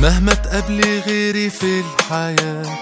مهما تقابلي غيري في الحياة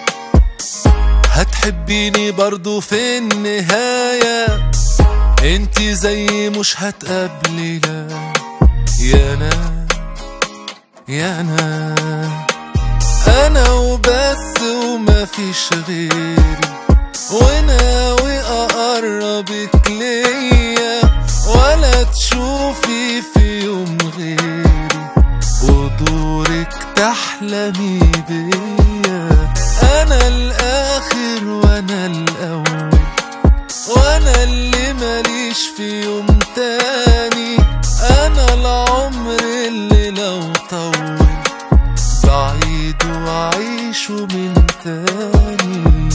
هتحبيني برضو في النهاية انتي زيي مش هتقابلي لا يا انا يا انا انا وبس وما فيش غيري وناوي اقربك ليا ولا تشوفي في يوم غيري ودورك تحلمي بيا انا الاخر وانا الاول وانا اللي ماليش في يوم تاني انا العمر اللي لو طول بعيد واعيشه من تاني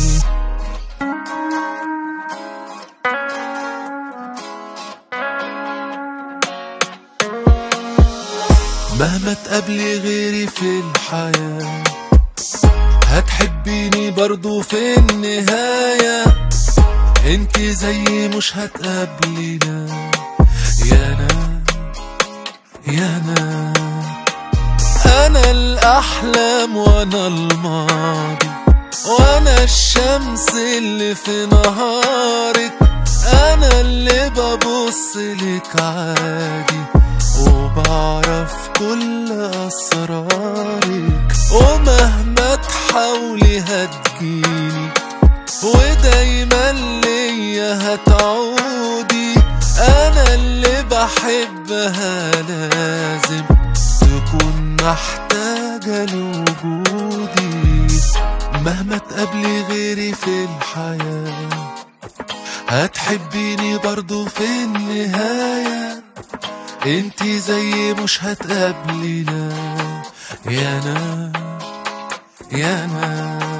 مهما تقابلي غيري في الحياة هتحبيني برضو في النهاية انتي زيي مش هتقابلينا يا انا يا انا انا الاحلام وانا الماضي وانا الشمس اللي في نهارك انا اللي ببص لك عادي وبعرف كل اسرارك ومهما تحاولي هتجيني ودايما ليا هتعودي انا اللي بحبها لازم تكون محتاجة لوجودي مهما تقابلي غيري في الحياة هتحبيني برضو في النهاية انتي زيي مش هتقابلي لا يا انا يا انا